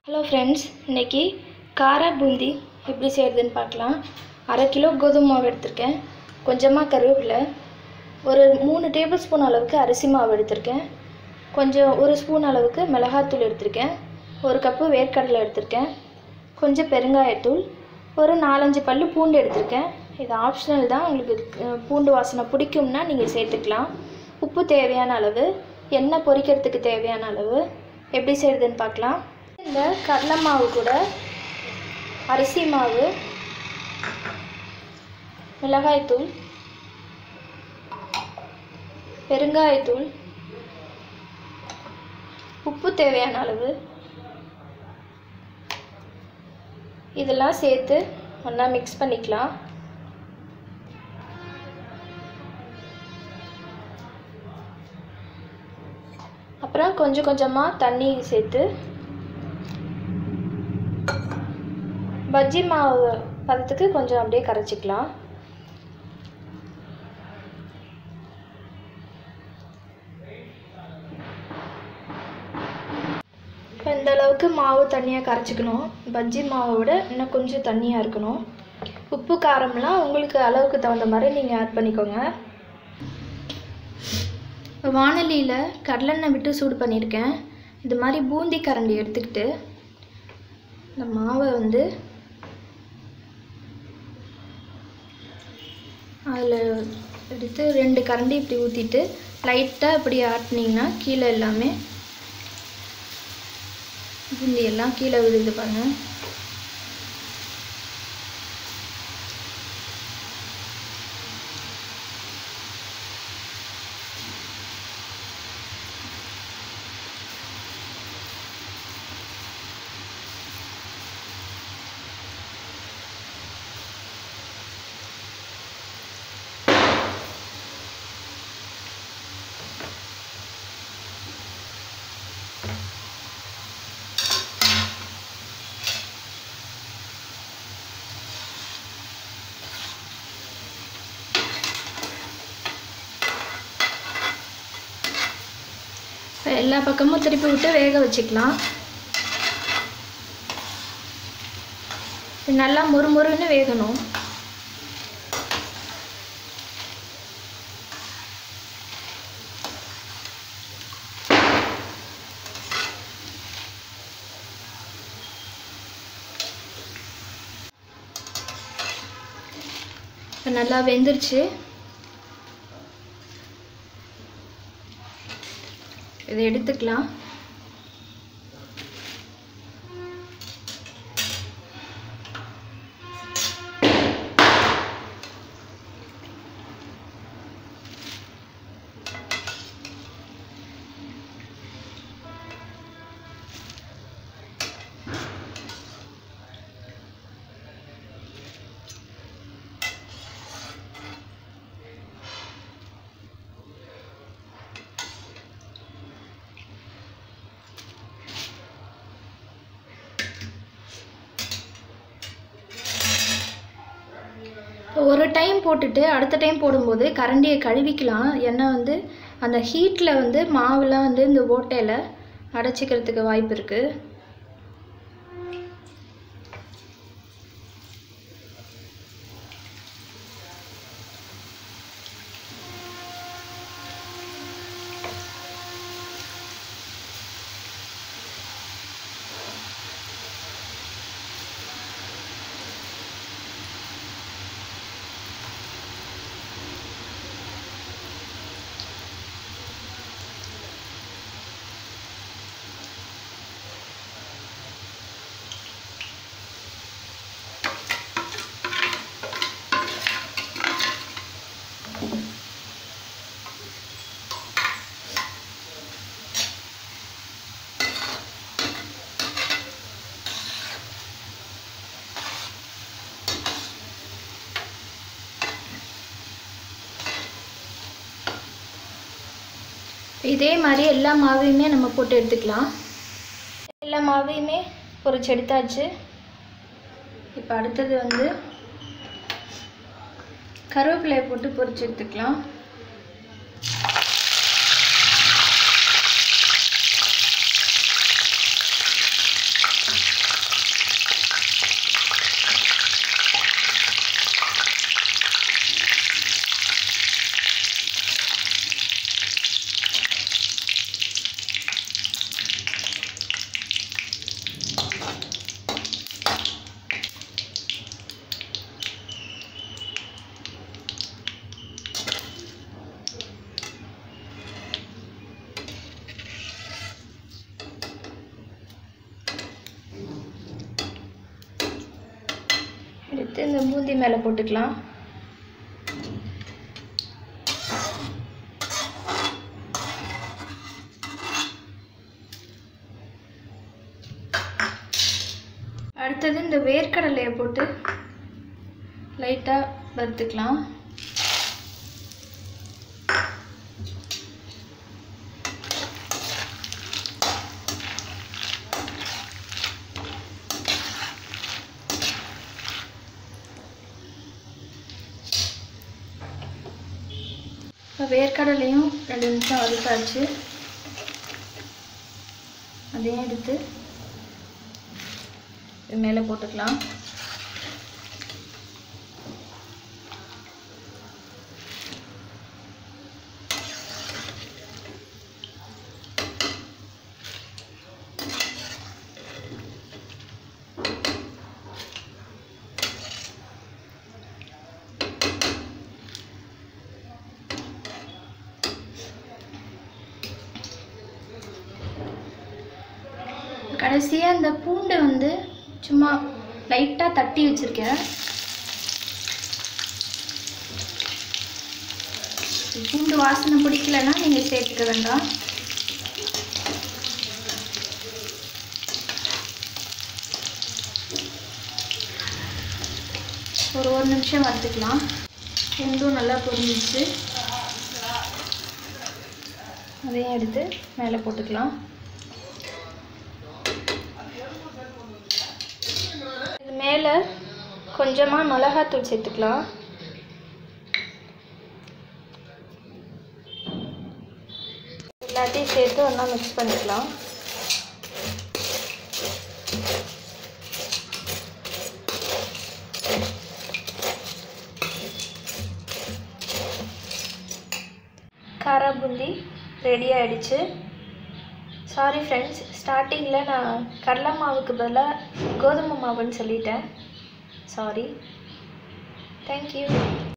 hello friends இன்றைக்கி கார பூந்தி எப்படி செய்கிறதுன்னு பார்க்கலாம் அரை கிலோ கோதுமை மாவு எடுத்திருக்கேன் கொஞ்சமாக கருவேப்பிலை ஒரு மூணு டேபிள் ஸ்பூன் அளவுக்கு அரிசி மாவு எடுத்திருக்கேன் கொஞ்சம் ஒரு ஸ்பூன் அளவுக்கு மிளகாத்தூள் எடுத்திருக்கேன் ஒரு கப்பு வேர்க்கடலை எடுத்திருக்கேன் கொஞ்சம் பெருங்காயத்தூள் ஒரு நாலஞ்சு பல்லு பூண்டு எடுத்திருக்கேன் இது ஆப்ஷனல் தான் உங்களுக்கு அஹ், பூண்டு வாசனை பிடிக்கும்னா நீங்கள் சேர்த்துக்கலாம் உப்பு தேவையான அளவு எண்ணெய் பொரிக்கிறதுக்கு தேவையான அளவு எப்படி செய்கிறதுன்னு பார்க்கலாம் இந்த கடலை மாவு கூட அரிசி மாவு மிளகாய்த்தூள் பெருங்காயத்தூள் உப்பு தேவையான அளவு இதெல்லாம் சேர்த்து ஒன்றா மிக்ஸ் பண்ணிக்கலாம் அப்புறம் கொஞ்சம் கொஞ்சமாக தண்ணி சேர்த்து பஜ்ஜி மாவு பதத்துக்கு கொஞ்சம் அப்படியே கரைச்சிக்கலாம் இப்போ இந்த அளவுக்கு மாவு தண்ணியாக கரைச்சிக்கணும் பஜ்ஜி மாவை விட இன்னும் கொஞ்சம் தண்ணியாக இருக்கணும் உப்பு காரம்லாம் உங்களுக்கு அளவுக்கு தகுந்த மாதிரி நீங்கள் ஆட் பண்ணிக்கோங்க வானலியில் கடலெண்ணெய் விட்டு சூடு பண்ணியிருக்கேன் இது மாதிரி பூந்தி கரண்டி எடுத்துக்கிட்டு இந்த மாவை வந்து அதில் எடுத்து ரெண்டு கரண்டி இப்படி ஊற்றிட்டு லைட்டாக இப்படி ஆட்டினீங்கன்னா கீழே எல்லாமே பூந்தி எல்லாம் கீழே விழுது பாருங்க இப்போ எல்லா பக்கமும் திருப்பி விட்டு வேக வச்சுக்கலாம் இது நல்லா முறுமுறுன்னு வேகணும் இப்போ நல்லா வெந்துருச்சு இதை எடுத்துக்கலாம் ஒரு டைம் போட்டுட்டு அடுத்த டைம் போடும்போது கரண்டியை கழுவிக்கலாம் ஏன்னா வந்து அந்த ஹீட்டில் வந்து மாவுலாம் வந்து இந்த ஓட்டையில் அடைச்சிக்கிறதுக்கு வாய்ப்பு இருக்குது இதே மாதிரி எல்லா மாவையுமே நம்ம போட்டு எடுத்துக்கலாம் எல்லா மாவையுமே பொரிச்சு எடுத்தாச்சு இப்போ அடுத்தது வந்து கருவேப்பிலையை போட்டு பொரிச்சு எடுத்துக்கலாம் எடுத்து இந்த பூந்தி மேலே போட்டுக்கலாம் அடுத்தது இந்த வேர்க்கடலையை போட்டு லைட்டாக வறுத்துக்கலாம் இப்போ வேர்க்கடலையும் ரெண்டு நிமிஷம் வறுத்தாச்சு அதையும் எடுத்து இது மேலே போட்டுக்கலாம் கடைசியாக இந்த பூண்டை வந்து சும்மா லைட்டாக தட்டி வச்சுருக்கேன் பூண்டு வாசனை பிடிக்கலன்னா நீங்கள் சேர்த்துக்க வேண்டாம் ஒரு ஒரு நிமிஷம் வறுத்துக்கலாம் பூண்டும் நல்லா பொரிஞ்சிச்சு அதையும் எடுத்து மேலே போட்டுக்கலாம் இது மேலே கொஞ்சமாக மிளகாத்தூள் சேர்த்துக்கலாம் எல்லாத்தையும் சேர்த்து ஒன்றா மிக்ஸ் பண்ணிக்கலாம் காரா பூந்தி ரெடி ஆயிடுச்சு சாரி ஃப்ரெண்ட்ஸ் ஸ்டார்டிங்கில் நான் கடலை மாவுக்கு பதிலாக கோதுமை மாவுன்னு சொல்லிட்டேன் சாரி தேங்க்யூ